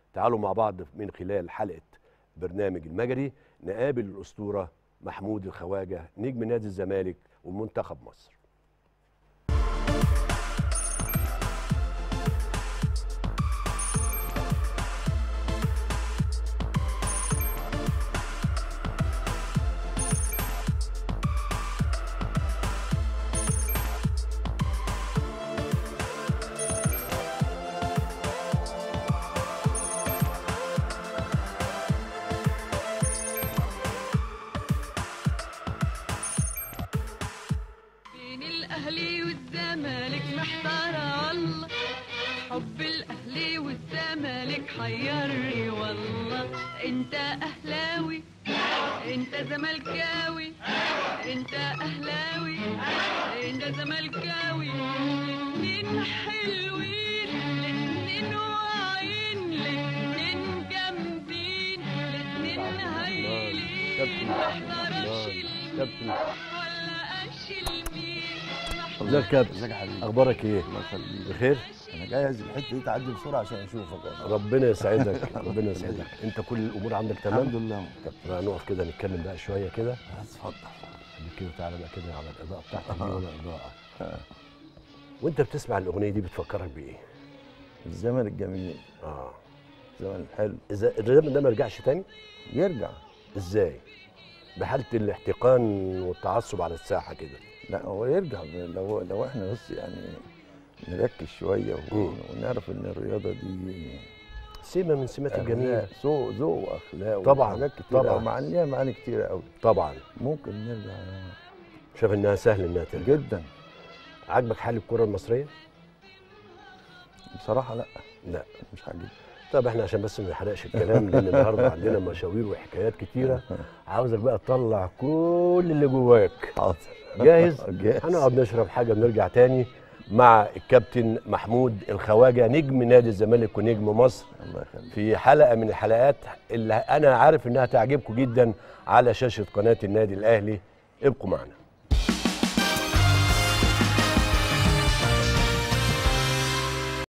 تعالوا مع بعض من خلال حلقه برنامج المجري نقابل الاسطوره محمود الخواجه نجم نادي الزمالك ومنتخب مصر بين الاهلي والزمالك محتارة والله حب الاهلي والزمالك حيرني والله انت اهلاوي انت زملكاوي انت اهلاوي انت زملكاوي الاتنين حلوين الاتنين واعيين الاتنين جامدين الاتنين هايلين محتارش كابتن المين ولا اشيل مين ازيك يا كابتن ازيك يا حبيبي اخبارك ايه الله يخليك بخير انا جاهز الحته دي تعدي بسرعه عشان اشوفك والله. ربنا يسعدك ربنا يسعدك انت كل الامور عندك الحمد تمام لله طب نقف كده نتكلم بقى شويه كده اتفضل خليك كده تعالى بقى كده على الاضاءه بتاعتك دي ولا اضاءه وانت بتسمع الاغنيه دي بتفكرك بايه الزمن الجميل اه الزمن الحلو اذا الريتم ده ما رجعش تاني يرجع ازاي بحاله الاحتقان والتعصب على الساحه كده لا هو يرجع لو لو احنا بس يعني نركز شويه و- مم. ونعرف ان الرياضه دي سمه من سمات الجميل أخلاق، ذوق ذوق واخلاق طبعاً، وحاجات كتير طبعاً. طبعا معاني ليها معاني كتيره قوي طبعا ممكن نرجع شايف انها سهل انها ترجع جدا عاجبك حال الكره المصريه بصراحه لا لا مش عاجبني طب احنا عشان بس ما نحرقش الكلام لان النهارده عندنا مشاوير وحكايات كتيره عاوزك بقى تطلع كل اللي جواك حاضر جاهز؟ جاهز هنقعد نشرب حاجه ونرجع تاني مع الكابتن محمود الخواجه نجم نادي الزمالك ونجم مصر الله يخليك في حلقه من الحلقات اللي انا عارف انها تعجبكم جدا على شاشه قناه النادي الاهلي ابقوا معنا